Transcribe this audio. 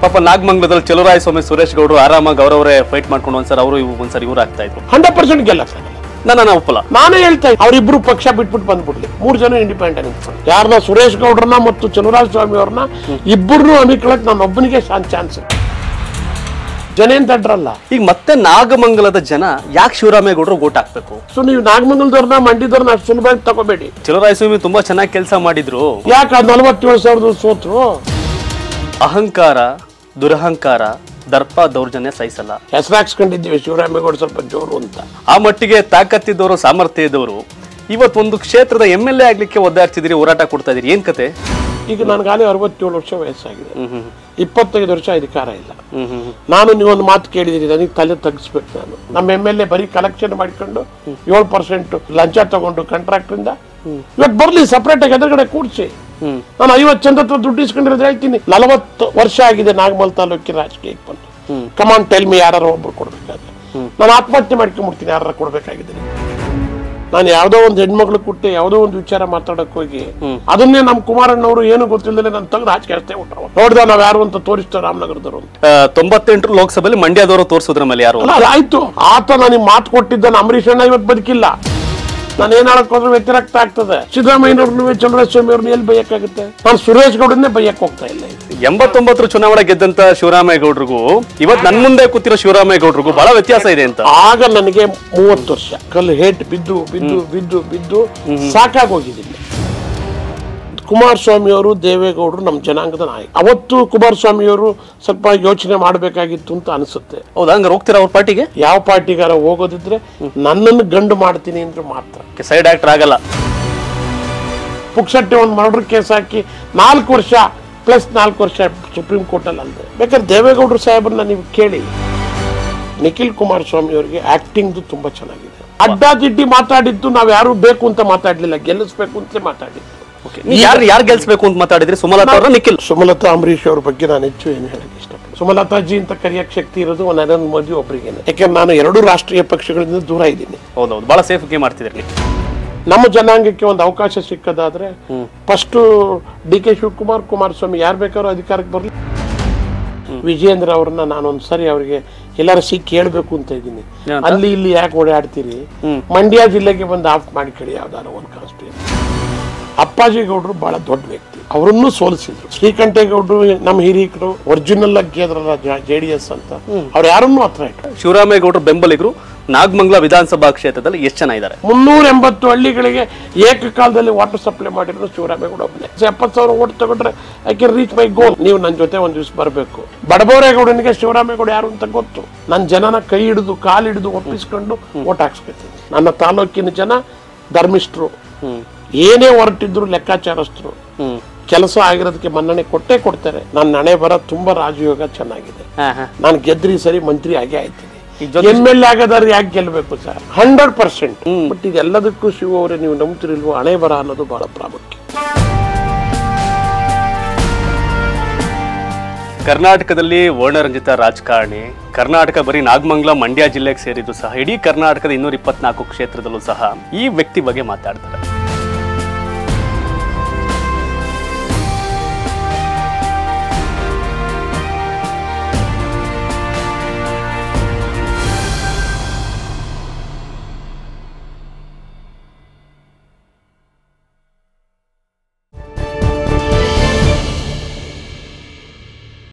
ಪಾಪ ನಾಗಮಂಗಲದಲ್ಲಿ ಚಲುರಾಯ ಸ್ವಾಮಿ ಸುರೇಶ್ ಗೌಡ್ರು ಆರಾಮಾಗಿ ಅವರವರೇ ಫೈಟ್ ಮಾಡ್ಕೊಂಡು ಒಂದ್ಸರಿ ಅವರು ಇವು ಒಂದ್ಸರಿ ಇವ್ರು ಆಗ್ತಾ ಇದ್ರು ಹಂಡ್ರೆಡ್ ಪರ್ಸೆಂಟ್ ಗೆಲ್ಲ ಸರ್ ನಾನು ನಾನು ಒಪ್ಪಲ್ಲ ನಾನೇ ಹೇಳ್ತಾ ಇದ್ದೆ ಅವರಿಬ್ರು ಪಕ್ಷ ಬಿಟ್ಬಿಟ್ಟು ಬಂದ್ಬಿಡ್ಲಿ ಮೂರು ಜನ ಇಂಡಿಪೆಂಡೆಂಟ್ ನಿಂತ್ಕೊಂಡು ಯಾರನ್ನ ಸುರೇಶ್ ಗೌಡ್ರನ್ನ ಮತ್ತು ಚಲುವರಾಜ ಸ್ವಾಮಿ ಅವ್ರನ್ನ ಇಬ್ಬರನ್ನೂ ಅಮಿಕಳಕ್ ನಾನು ಒಬ್ಬನಿಗೆ ಚಾನ್ಸ್ ಜನ ಏನ್ ತಡ್ರಲ್ಲ ಈಗ ಮತ್ತೆ ನಾಗಮಂಗಲದ ಜನ ಯಾಕೆ ಶಿವರಾಮೇಗೌಡರು ಓಟ್ ಹಾಕ್ಬೇಕು ಸೊ ನೀವು ನಾಗಮಂಗಲದವ್ರನ್ನ ಮಂಡ್ಯದವ್ರನ್ನ ಅಷ್ಟು ಸುಲಭವಾಗಿ ತಗೋಬೇಡಿ ಚಲುರಾಯ ಸ್ವಾಮಿ ತುಂಬಾ ಚೆನ್ನಾಗಿ ಕೆಲಸ ಮಾಡಿದ್ರು ಯಾಕೆ ನಲವತ್ತೇಳು ಸಾವಿರದ ಸೋತ್ರು ಅಹಂಕಾರ ದುರಹಂಕಾರ ದರ್ಪ ದೌರ್ಜನ್ಯ ಸಹಿಸಲ್ಲ ಹೆಸರಾಕ್ಸ್ಕೊಂಡಿದ್ದೀವಿ ಶಿವರಾಮೇಗೌಡ ಸ್ವಲ್ಪ ಜೋರು ಅಂತ ಆ ಮಟ್ಟಿಗೆ ತಾಕತ್ತಿದ್ದವರು ಸಾಮರ್ಥ್ಯ ಇದ್ದವರು ಇವತ್ತೊಂದು ಕ್ಷೇತ್ರದ ಎಮ್ ಎಲ್ ಎ ಆಗ್ಲಿಕ್ಕೆ ಒದ್ದಾಡ್ತಿದ್ದೀರಿ ಹೋರಾಟ ಕೊಡ್ತಾ ಇದೀರಿ ಏನ್ ಕತೆ ಈಗ ನನಗಾಲೇ ಅರವತ್ತೇಳು ವರ್ಷ ವಯಸ್ಸಾಗಿದೆ ಹ್ಮ್ ಹ್ಮ್ ಇಪ್ಪತ್ತೈದು ವರ್ಷ ಅಧಿಕಾರ ಇಲ್ಲ ಹ್ಮ್ ಹ್ಮ್ ನಾನು ನೀವೊಂದು ಮಾತು ಕೇಳಿದಿರಿ ನನಗೆ ತಲೆ ತಗ್ಸ್ಬೇಕು ನಾನು ನಮ್ಮ ಎಮ್ ಎಲ್ ಎ ಬರೀ ಕಲೆಕ್ಷನ್ ಮಾಡ್ಕೊಂಡು ಏಳು ಪರ್ಸೆಂಟ್ ಲಂಚ ತಗೊಂಡು ಕಾಂಟ್ರಾಕ್ಟ್ರಿಂದ ಇವತ್ತು ಬರ್ಲಿ ಸಪ್ರೇಟ್ ಆಗಿ ಎದುರುಗಡೆ ಕೂಡ್ಸಿ ಹ್ಮ್ ನಾನು ಐವತ್ತು ಚಂದ ಹತ್ರ ದುಡ್ಡು ಇಸ್ಕೊಂಡಿರೋದು ಹೇಳ್ತೀನಿ ನಲವತ್ತು ವರ್ಷ ಆಗಿದೆ ನಾಗಮಲ್ ತಾಲೂಕಿನ ರಾಜಕೀಯಕ್ಕೆ ಬಂದು ಕಮಾನ್ ಟೆಲ್ ಮಿ ಯಾರು ಒಬ್ರು ಕೊಡ್ಬೇಕಾದ್ರೆ ನಾನು ಆತ್ಮಹತ್ಯೆ ಮಾಡ್ಕೊಂಡ್ಬಿಡ್ತೀನಿ ಯಾರ ಕೊಡ್ಬೇಕಾಗಿದ್ದೀನಿ ನಾನು ಯಾವುದೋ ಒಂದು ಹೆಣ್ಮಕ್ಳು ಕೊಟ್ಟು ಯಾವುದೋ ಒಂದು ವಿಚಾರ ಮಾತಾಡಕ್ ಹೋಗಿ ಅದನ್ನೇ ನಮ್ಮ ಕುಮಾರಣ್ಣವರು ಏನು ಗೊತ್ತಿಲ್ಲದೆ ನಾನು ತೆಗೆದು ಹಾಚ್ಕೇಳ್ತೇ ಬಿಟ್ರು ನೋಡ್ದ ನಾವ್ ಯಾರು ಅಂತ ತೋರಿಸ್ತೇವೆ ರಾಮನಗರದವರು ಅಂತ ಆ, ತೊಂಬತ್ತೆಂಟು ಲೋಕಸಭೆಯಲ್ಲಿ ಮಂಡ್ಯದವರು ತೋರಿಸೋದ್ರ ಮೇಲೆ ಯಾರು ಅಲ್ಲ ಅದಾಯ್ತು ಆತ ನನಗೆ ಮಾತು ಕೊಟ್ಟಿದ್ದಾನೆ ಅಂಬರೀಷ್ ಅಣ್ಣ ಇವತ್ತು ಬದುಕಿಲ್ಲ ನಾನು ಏನ್ ಹೇಳಕ್ ಹೋದ್ರೆ ವ್ಯತಿರಿಕ್ತ ಆಗ್ತದೆ ಸಿದ್ದರಾಮಯ್ಯನವ್ರನ್ನ ಚಂದ್ರಸ್ವಾಮಿ ಅವ್ರನ್ನ ಎಲ್ಲಿ ಬೈಯಕ್ಕಾಗುತ್ತೆ ನಾನು ಸುರೇಶ್ ಗೌಡನ್ನೇ ಬೈಯಕ್ ಹೋಗ್ತಾ ಇಲ್ಲ ಈಗ. ಎಂಬತ್ತೊಂಬತ್ತರ ಚುನಾವಣೆ ಗೆದ್ದಂತ ಶಿವರಾಮೇಗೌಡರಿಗೂ ಇವತ್ ನನ್ ಮುಂದೆ ಕೂತಿರೋ ಶಿವರಾಮೇಗೌಡರಿಗೂ ಬಹಳ ವ್ಯತ್ಯಾಸ ಇದೆ ಅಂತ ಆಗ ನನಗೆ ಮೂವತ್ತು ವರ್ಷ ಕಲ್ಲು ಹೇಟ್ ಬಿದ್ದು ಬಿದ್ದು ಬಿದ್ದು ಬಿದ್ದು ಸಾಕಾಗೋಗಿದ್ದೀನಿ ಕುಮಾರಸ್ವಾಮಿ ಅವರು ದೇವೇಗೌಡರು ನಮ್ಮ ಜನಾಂಗದ ನಾಯಕ ಅವತ್ತು ಕುಮಾರಸ್ವಾಮಿ ಅವರು ಸ್ವಲ್ಪ ಯೋಚನೆ ಮಾಡಬೇಕಾಗಿತ್ತು ಅಂತ ಅನಿಸುತ್ತೆ ಹೌದಾ ಹಂಗಾರೆ ಹೋಗ್ತೀರಾ ಅವ್ರ ಪಾರ್ಟಿಗೆ ಯಾವ ಪಾರ್ಟಿಗಾರ ಹೋಗೋದಿದ್ರೆ ನನ್ನನ್ನು ಗಂಡು ಮಾಡ್ತೀನಿ ಅಂದ್ರೆ ಮಾತ್ರ ಸೈಡ್ ಆಕ್ಟರ್ ಆಗಲ್ಲ ಪುಕ್ಸಟ್ಟೆ ಒಂದು ಮರ್ಡರ್ ಕೇಸ್ ಹಾಕಿ ನಾಲ್ಕು ವರ್ಷ ಪ್ಲಸ್ ನಾಲ್ಕು ವರ್ಷ ಸುಪ್ರೀಂ ಕೋರ್ಟಲ್ಲಿ ಅಲ್ಲದೆ ಬೇಕಾದ್ರೆ ದೇವೇಗೌಡರು ಸಾಹೇಬ್ರನ್ನ ನೀವು ಕೇಳಿ ನಿಖಿಲ್ ಕುಮಾರಸ್ವಾಮಿ ಅವರಿಗೆ ಆಕ್ಟಿಂಗ್ದು ತುಂಬಾ ಚೆನ್ನಾಗಿದೆ ಅಡ್ಡಾದಿಡ್ಡಿ ಮಾತಾಡಿದ್ದು ನಾವು ಯಾರು ಬೇಕು ಅಂತ ಮಾತಾಡ್ಲಿಲ್ಲ ಗೆಲ್ಲಿಸ್ಬೇಕು ಅಂತ ಮಾತಾಡಿದ್ದು ಯಾರು ಯಾರು ಗೆಲ್ಸ್ಬೇಕು ಅಂತ ಮಾತಾಡಿದ್ರಿ ಸುಮಲತಾ ಅವ್ರ ನಿಖಿಲ್ ಸುಮಲತಾ ಅಂಬರೀಷ್ ಅವ್ರ ಬಗ್ಗೆ ನಾನು ಹೆಚ್ಚು ಏನು ಹೇಳಕ್ಕೆ ಇಷ್ಟಪಡ್ತೀನಿ ಸುಮಲತಾಜಿ ಅಂತ ಕರೆಯಕ್ಕೆ ಶಕ್ತಿ ಇರೋದು ನರೇಂದ್ರ ಮೋದಿ ಒಬ್ಬರಿಗೇನೆ ಯಾಕಂದ್ರೆ ನಾನು ಎರಡು ರಾಷ್ಟ್ರೀಯ ಪಕ್ಷಗಳಿಂದ ದೂರ ಇದ್ದೀನಿ ಹೌದೌದು ಬಹಳ ಸೇಫ್ ಗೇಮ್ ಮಾಡ್ತಿದ್ರಿ ನೀವು ನಮ್ಮ ಜನಾಂಗಕ್ಕೆ ಒಂದು ಅವಕಾಶ ಸಿಕ್ಕದಾದ್ರೆ first D K Shivakumar Kumaraswamy ಯಾರು ಬೇಕಾದ್ರೂ ಅಧಿಕಾರಕ್ಕೆ ಬರಲಿ ವಿಜಯೇಂದ್ರ ಅವ್ರನ್ನ ನಾನು ಒಂದ್ಸರಿ ಅವರಿಗೆ ಎಲ್ಲಾರು ಸಿಕ್ಕಿ ಕೇಳಬೇಕು ಅಂತ ಇದ್ದೀನಿ ಏನಂತ? ಅಲ್ಲಿ ಇಲ್ಲಿ ಯಾಕೆ ಓಡಾಡ್ತೀರಿ ಮಂಡ್ಯ ಜಿಲ್ಲೆಗೆ ಬಂದು ಆಫ್ ಮಾಡಿಕೊಳ್ಳಿ ಯಾವ್ದಾರ ಒಂದು ಕಾನ್ಸ್ಟಿಟ್ಯೂನ್ಸಿ ಅಪ್ಪಾಜಿ ಗೌಡರು ಬಹಳ ದೊಡ್ಡ ವ್ಯಕ್ತಿ ಅವರನ್ನು ಸೋಲಿಸಿದ್ರು ಶ್ರೀಕಂಠೇಗೌಡರು ನಮ್ಮ ಹಿರಿಯರು ಒರಿಜಿನಲ್ ಆಗಿ ಗೆದ್ರಲ್ಲ ಜೆ ಡಿ ಎಸ್ ಅಂತ ಅವ್ರು ಯಾರನ್ನೂ ಹತ್ರ ಇಟ್ಟು ಶಿವರಾಮೇಗೌಡರು ಬೆಂಬಲಿಗರು ನಾಗಮಂಗಲ ವಿಧಾನಸಭಾ ಕ್ಷೇತ್ರದಲ್ಲಿ ಎಷ್ಟು ಜನ ಇದ್ದಾರೆ ಮುನ್ನೂರ ಎಂಬತ್ತು ಹಳ್ಳಿಗಳಿಗೆ ಏಕಕಾಲದಲ್ಲಿ ವಾಟರ್ ಸಪ್ಲೈ ಮಾಡಿದ್ರು ಶಿವರಾಮೇಗೌಡ ಒಬ್ಬನೇ ಎಪ್ಪತ್ತು ಸಾವಿರ ಓಟ್ ತಗೊಂಡ್ರೆ I can reach my goal ನೀವು ನನ್ನ ಜೊತೆ ಒಂದು ದಿವಸ ಬರಬೇಕು ಬಡಬೋರೇಗೌಡನಿಗೆ ಶಿವರಾಮೇಗೌಡ ಯಾರು ಅಂತ ಗೊತ್ತು ನನ್ನ ಜನನ ಕೈ ಹಿಡಿದು ಕಾಲು ಹಿಡಿದು ಒಪ್ಪಿಸ್ಕೊಂಡು ಓಟ್ ಹಾಕ್ಸ್ಕೊತೀನಿ ನನ್ನ ತಾಲೂಕಿನ ಜನ ಧರ್ಮಿಷ್ಠರು ಏನೇ ಹೊರಟಿದ್ರು ಲೆಕ್ಕಾಚಾರಸ್ಥರು ಹ್ಮ್ ಕೆಲಸ ಆಗಿರೋದಕ್ಕೆ ಮನ್ನಣೆ ಕೊಟ್ಟೇ ಕೊಡ್ತಾರೆ ನನ್ನ ಹಣೆ ಬರ ತುಂಬಾ ರಾಜಯೋಗ ಚೆನ್ನಾಗಿದೆ ಹಾ ಹಾ ನಾನು ಗೆದ್ರಿ ಸರಿ ಮಂತ್ರಿ ಆಗೇ ಆಯ್ತೀನಿ ಈಗ ಜೊತೆ- ಎಮ್ ಎಲ್ ಎ ಆಗದಾದ್ರೆ ಯಾಕೆ ಗೆಲ್ಬೇಕು ಸರ್ ಹಂಡ್ರೆಡ್ ಪರ್ಸೆಂಟ್ ಬಟ್ ಇದೆಲ್ಲದಕ್ಕೂ ಶಿವ ಅವರೇ ನೀವು ನಂಬ್ತಿರಿಲ್ವೋ ಹಣೆ ಬರ ಅನ್ನೋದು ಬಹಳ ಪ್ರಾಮುಖ್ಯ ಕರ್ನಾಟಕದಲ್ಲಿ ವರ್ಣರಂಜಿತ ರಾಜಕಾರಣಿ ಕರ್ನಾಟಕ ಬರೀ ನಾಗಮಂಗಲ ಮಂಡ್ಯ ಜಿಲ್ಲೆಗೆ ಸೇರಿದ್ದು ಸಹ ಇಡೀ ಕರ್ನಾಟಕದ ಇನ್ನೂರ ಇಪ್ಪತ್ನಾಲ್ಕು ಕ್ಷೇತ್ರದಲ್ಲೂ ಸಹ ಈ ವ್ಯಕ್ತಿ ಬಗ್ಗೆ ಮಾತಾಡ್ತಾರೆ